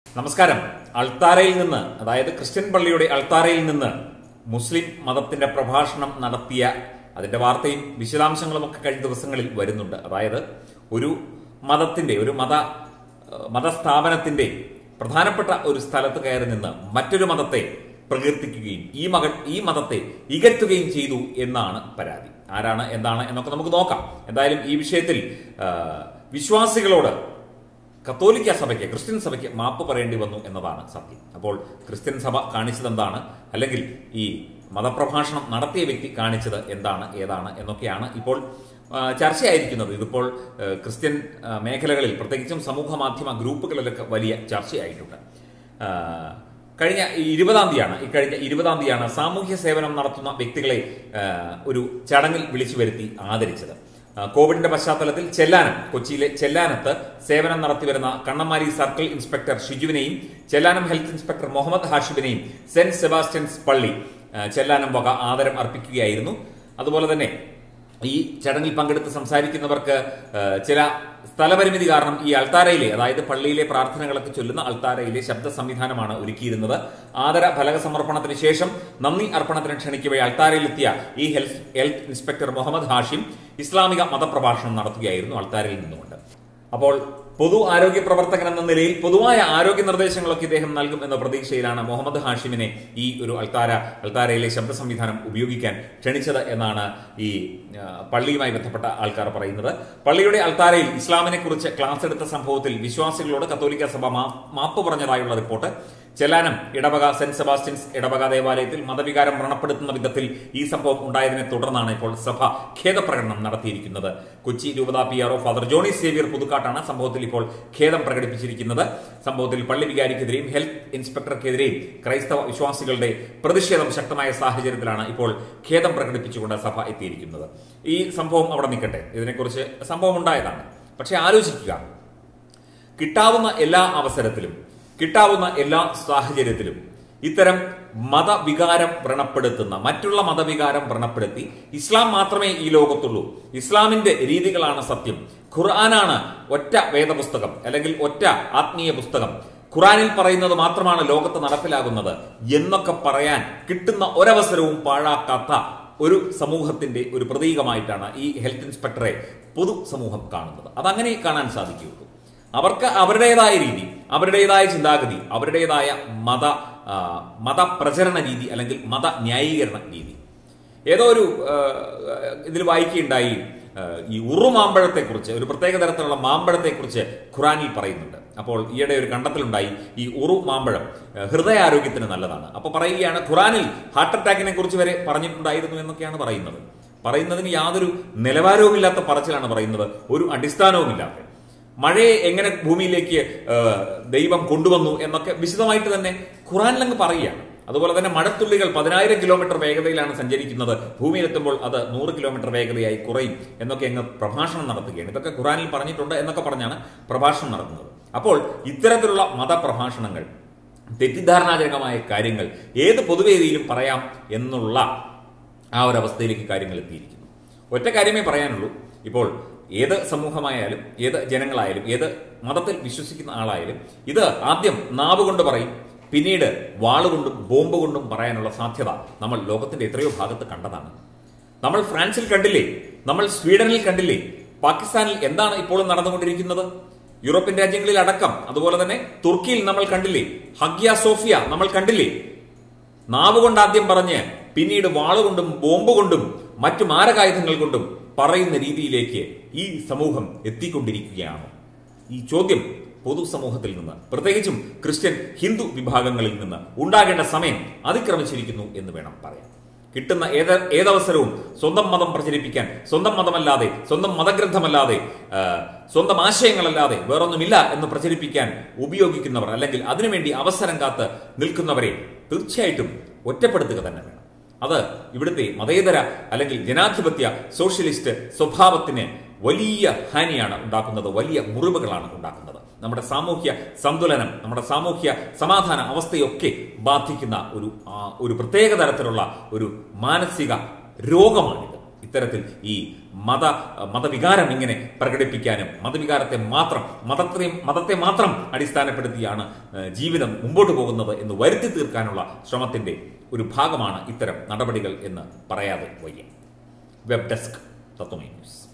നമസ്കാരം അൾത്താരയിൽ നിന്ന് അതായത് ക്രിസ്ത്യൻ പള്ളിയുടെ അൾത്താരയിൽ നിന്ന് മുസ്ലിം മതത്തിന്റെ പ്രഭാഷണം നടത്തിയ അതിന്റെ വാർത്തയും വിശദാംശങ്ങളും ഒക്കെ കഴിഞ്ഞ ദിവസങ്ങളിൽ വരുന്നുണ്ട് അതായത് ഒരു മതത്തിന്റെ ഒരു മത ഏഹ് മതസ്ഥാപനത്തിന്റെ പ്രധാനപ്പെട്ട ഒരു സ്ഥലത്ത് കയറി നിന്ന് മറ്റൊരു മതത്തെ പ്രകീർത്തിക്കുകയും ഈ മകൾ ഈ മതത്തെ ഇകറ്റുകയും ചെയ്തു എന്നാണ് പരാതി ആരാണ് എന്താണ് എന്നൊക്കെ നമുക്ക് നോക്കാം എന്തായാലും ഈ വിഷയത്തിൽ ആ, വിശ്വാസികളോട് കത്തോലിക്ക സഭയ്ക്ക് ക്രിസ്ത്യൻ സഭയ്ക്ക് മാപ്പ് പറയേണ്ടി വന്നു എന്നതാണ് സത്യം അപ്പോൾ ക്രിസ്ത്യൻ സഭ കാണിച്ചത് എന്താണ് അല്ലെങ്കിൽ ഈ മതപ്രഭാഷണം നടത്തിയ വ്യക്തി കാണിച്ചത് എന്താണ് ഏതാണ് എന്നൊക്കെയാണ് ഇപ്പോൾ ആ, ചർച്ചയായിരിക്കുന്നത് ഇതിപ്പോൾ ആ, ക്രിസ്ത്യൻ ആ, മേഖലകളിൽ പ്രത്യേകിച്ചും സമൂഹ മാധ്യമ ഗ്രൂപ്പുകളിലൊക്കെ വലിയ ചർച്ചയായിട്ടുണ്ട് ആ, കഴിഞ്ഞ ഈ ഇരുപതാം തീയതിയാണ് ഇക്കഴിഞ്ഞ ഇരുപതാം തീയതിയാണ് സാമൂഹ്യ സേവനം നടത്തുന്ന വ്യക്തികളെ ആ, ഒരു ചടങ്ങിൽ വിളിച്ചു വരുത്തി ആദരിച്ചത് ആ, കോവിഡിന്റെ പശ്ചാത്തലത്തിൽ ചെല്ലാനം കൊച്ചിയിലെ ചെല്ലാനത്ത് സേവനം നടത്തിവരുന്ന കണ്ണമാരി സർക്കിൾ ഇൻസ്പെക്ടർ ഷിജുവിനെയും ചെല്ലാനം ഹെൽത്ത് ഇൻസ്പെക്ടർ മുഹമ്മദ് ഹാഷിബിനെയും സെന്റ് സെബാസ്റ്റ്യൻസ് പള്ളി ആ, ചെല്ലാനം വക ആദരം അർപ്പിക്കുകയായിരുന്നു അതുപോലെ തന്നെ ഈ ചടങ്ങിൽ പങ്കെടുത്ത് സംസാരിക്കുന്നവർക്ക് ആ, ചില സ്ഥലപരിമിതി കാരണം ഈ അൾത്താരയിലെ അതായത് പള്ളിയിലെ പ്രാർത്ഥനകളൊക്കെ ചൊല്ലുന്ന അൾത്താരയിലെ ശബ്ദ സംവിധാനമാണ് ഒരുക്കിയിരുന്നത് ആദര ഫലക സമർപ്പണത്തിന് ശേഷം നന്ദി അർപ്പണത്തിന് ക്ഷണിക്കവേ അൾത്താരയിലെത്തിയ ഈ health health inspector Muhammad Hashim ഇസ്ലാമിക മതപ്രഭാഷണം നടത്തുകയായിരുന്നു അൾത്താരയിൽ നിന്നുകൊണ്ട് അപ്പോൾ പൊതു ആരോഗ്യ പ്രവർത്തകൻ എന്ന നിലയിൽ പൊതുവായ ആരോഗ്യ നിർദ്ദേശങ്ങളൊക്കെ ഇദ്ദേഹം നൽകും എന്ന പ്രതീക്ഷയിലാണ് മുഹമ്മദ് ഹാഷിമിനെ ഈ ഒരു അൾത്താര അൾത്താരയിലെ ശബ്ദ സംവിധാനം ഉപയോഗിക്കാൻ ക്ഷണിച്ചത് എന്നാണ് ഈ ആ, പള്ളിയുമായി ബന്ധപ്പെട്ട ആൾക്കാർ പറയുന്നത് പള്ളിയുടെ അൾത്താരയിൽ ഇസ്ലാമിനെ കുറിച്ച് ക്ലാസ് എടുത്ത സംഭവത്തിൽ വിശ്വാസികളോട് കത്തോലിക്ക സഭ മാ- മാപ്പ് പറഞ്ഞതായുള്ള റിപ്പോർട്ട് ചെല്ലാനം ഇടവക സെന്റ് സെബാസ്റ്റ്യൻസ് ഇടവക ദേവാലയത്തിൽ മതവികാരം വ്രണപ്പെടുത്തുന്ന വിധത്തിൽ ഈ സംഭവം ഉണ്ടായതിനെ തുടർന്നാണ് ഇപ്പോൾ സഭ ഖേദപ്രകടനം നടത്തിയിരിക്കുന്നത് കൊച്ചി രൂപത P R father Johnny Xavier പുതുക്കാട്ടാണ് സംഭവത്തിൽ ഇപ്പോൾ ഖേദം പ്രകടിപ്പിച്ചിരിക്കുന്നത് സംഭവത്തിൽ പള്ളി വികാരിക്കെതിരെയും ഹെൽത്ത് ഇൻസ്പെക്ടർക്കെതിരെയും ക്രൈസ്തവ വിശ്വാസികളുടെ പ്രതിഷേധം ശക്തമായ സാഹചര്യത്തിലാണ് ഇപ്പോൾ ഖേദം പ്രകടിപ്പിച്ചുകൊണ്ട് സഭ എത്തിയിരിക്കുന്നത് ഈ സംഭവം അവിടെ നിൽക്കട്ടെ ഇതിനെക്കുറിച്ച് സംഭവം ഉണ്ടായതാണ് പക്ഷെ ആലോചിക്കുക കിട്ടാവുന്ന എല്ലാ അവസരത്തിലും കിട്ടാവുന്ന എല്ലാ സാഹചര്യത്തിലും ഇത്തരം മതവികാരം വ്രണപ്പെടുത്തുന്ന മറ്റുള്ള മതവികാരം വ്രണപ്പെടുത്തി ഇസ്ലാം മാത്രമേ ഈ ലോകത്തുള്ളൂ ഇസ്ലാമിന്റെ രീതികളാണ് സത്യം ഖുർആനാണ് ഒറ്റ വേദപുസ്തകം അല്ലെങ്കിൽ ഒറ്റ ആത്മീയ പുസ്തകം ഖുറാനിൽ പറയുന്നത് മാത്രമാണ് ലോകത്ത് നടപ്പിലാകുന്നത് എന്നൊക്കെ പറയാൻ കിട്ടുന്ന ഒരവസരവും പാഴാക്കാത്ത ഒരു സമൂഹത്തിന്റെ ഒരു പ്രതീകമായിട്ടാണ് ഈ ഹെൽത്ത് ഇൻസ്പെക്ടറെ പൊതു സമൂഹം കാണുന്നത് അതങ്ങനെ കാണാൻ സാധിക്കുകയുള്ളൂ അവർക്ക് അവരുടേതായ രീതി അവരുടേതായ ചിന്താഗതി അവരുടേതായ മത ആ, മതപ്രചരണ രീതി അല്ലെങ്കിൽ മത ന്യായീകരണ രീതി ഏതോ ഒരു ആ, ഇതിൽ വായിക്കുകയുണ്ടായി ആ, ഈ ഉറു മാമ്പഴത്തെക്കുറിച്ച് ഒരു പ്രത്യേക തരത്തിലുള്ള മാമ്പഴത്തെക്കുറിച്ച് ഖുറാനിൽ പറയുന്നുണ്ട് അപ്പോൾ ഈയിടെ ഒരു കണ്ടെത്തലുണ്ടായി ഈ ഉറു മാമ്പഴം ആ, ഹൃദയാരോഗ്യത്തിന് നല്ലതാണ് അപ്പോൾ പറയുകയാണ് ഖുറാനിൽ ഹാർട്ട് അറ്റാക്കിനെ കുറിച്ച് വരെ പറഞ്ഞിട്ടുണ്ടായിരുന്നു എന്നൊക്കെയാണ് പറയുന്നത് പറയുന്നതിന് യാതൊരു നിലവാരവുമില്ലാത്ത പറച്ചിലാണ് പറയുന്നത് ഒരു അടിസ്ഥാനവുമില്ലാത്ത മഴയെ എങ്ങനെ ഭൂമിയിലേക്ക് ആ, ദൈവം കൊണ്ടുവന്നു എന്നൊക്കെ വിശദമായിട്ട് തന്നെ ഖുറാനിലങ്ങ് പറയുകയാണ് അതുപോലെ തന്നെ മഴത്തുള്ളികൾ പതിനായിരം കിലോമീറ്റർ വേഗതയിലാണ് സഞ്ചരിക്കുന്നത് ഭൂമിയിലെത്തുമ്പോൾ അത് നൂറ് കിലോമീറ്റർ വേഗതയായി കുറയും എന്നൊക്കെ അങ്ങ് പ്രഭാഷണം നടത്തുകയാണ് ഇതൊക്കെ ഖുറാനിൽ പറഞ്ഞിട്ടുണ്ട് എന്നൊക്കെ പറഞ്ഞാണ് പ്രഭാഷണം നടത്തുന്നത് അപ്പോൾ ഇത്തരത്തിലുള്ള മതപ്രഭാഷണങ്ങൾ തെറ്റിദ്ധാരണാജനകമായ കാര്യങ്ങൾ ഏത് പൊതുവേദിയിലും പറയാം എന്നുള്ള ആ ഒരു അവസ്ഥയിലേക്ക് കാര്യങ്ങൾ എത്തിയിരിക്കുന്നു ഒറ്റ കാര്യമേ പറയാനുള്ളൂ ഇപ്പോൾ ഏത് സമൂഹമായാലും ഏത് ജനങ്ങളായാലും ഏത് മതത്തിൽ വിശ്വസിക്കുന്ന ആളായാലും ഇത് ആദ്യം നാവ് കൊണ്ട് പറയും പിന്നീട് വാളുകൊണ്ടും ബോംബ് കൊണ്ടും പറയാനുള്ള സാധ്യത നമ്മൾ ലോകത്തിന്റെ എത്രയോ ഭാഗത്ത് കണ്ടതാണ് നമ്മൾ ഫ്രാൻസിൽ കണ്ടില്ലേ നമ്മൾ സ്വീഡനിൽ കണ്ടില്ലേ പാകിസ്ഥാനിൽ എന്താണ് ഇപ്പോഴും നടന്നുകൊണ്ടിരിക്കുന്നത് യൂറോപ്യൻ രാജ്യങ്ങളിൽ അടക്കം അതുപോലെ തന്നെ തുർക്കിയിൽ നമ്മൾ കണ്ടില്ലേ ഹഗ്യ സോഫിയ നമ്മൾ കണ്ടില്ലേ നാവ് കൊണ്ട് ആദ്യം പറഞ്ഞ് പിന്നീട് വാളുകൊണ്ടും ബോംബ് കൊണ്ടും മറ്റു മാരകായുധങ്ങൾ കൊണ്ടും പറയുന്ന രീതിയിലേക്ക് ഈ സമൂഹം എത്തിക്കൊണ്ടിരിക്കുകയാണ് ഈ ചോദ്യം പൊതുസമൂഹത്തിൽ നിന്ന് പ്രത്യേകിച്ചും ക്രിസ്ത്യൻ ഹിന്ദു വിഭാഗങ്ങളിൽ നിന്ന് ഉണ്ടാകേണ്ട സമയം അതിക്രമിച്ചിരിക്കുന്നു എന്ന് വേണം പറയാൻ കിട്ടുന്ന ഏത് ഏതവസരവും സ്വന്തം മതം പ്രചരിപ്പിക്കാൻ സ്വന്തം മതമല്ലാതെ സ്വന്തം മതഗ്രന്ഥമല്ലാതെ ആ, സ്വന്തം ആശയങ്ങളല്ലാതെ വേറൊന്നുമില്ല എന്ന് പ്രചരിപ്പിക്കാൻ ഉപയോഗിക്കുന്നവർ അല്ലെങ്കിൽ അതിനുവേണ്ടി അവസരം കാത്ത് നിൽക്കുന്നവരെ തീർച്ചയായിട്ടും ഒറ്റപ്പെടുത്തുക തന്നെ വേണം അത് ഇവിടുത്തെ മതേതര അല്ലെങ്കിൽ ജനാധിപത്യ സോഷ്യലിസ്റ്റ് സ്വഭാവത്തിന് വലിയ ഹാനിയാണ് ഉണ്ടാക്കുന്നത് വലിയ മുറിവുകളാണ് ഉണ്ടാക്കുന്നത് നമ്മുടെ സാമൂഹ്യ സന്തുലനം നമ്മുടെ സാമൂഹ്യ സമാധാന അവസ്ഥയൊക്കെ ബാധിക്കുന്ന ഒരു ആ, ഒരു പ്രത്യേക തരത്തിലുള്ള ഒരു മാനസിക രോഗമാണിത് ഇത്തരത്തിൽ ഈ മത മതവികാരം ഇങ്ങനെ പ്രകടിപ്പിക്കാനും മതവികാരത്തെ മാത്രം മതത്തെ മതത്തെ മാത്രം അടിസ്ഥാനപ്പെടുത്തിയാണ് ഏഹ്, ജീവിതം മുമ്പോട്ട് പോകുന്നത് എന്ന് വരുത്തി തീർക്കാനുള്ള ശ്രമത്തിന്റെ ഒരു ഭാഗമാണ് ഇത്തരം നടപടികൾ എന്ന് പറയാതെ വയ്യ വെബ് ഡെസ്ക് തത്വമേ ന്യൂസ്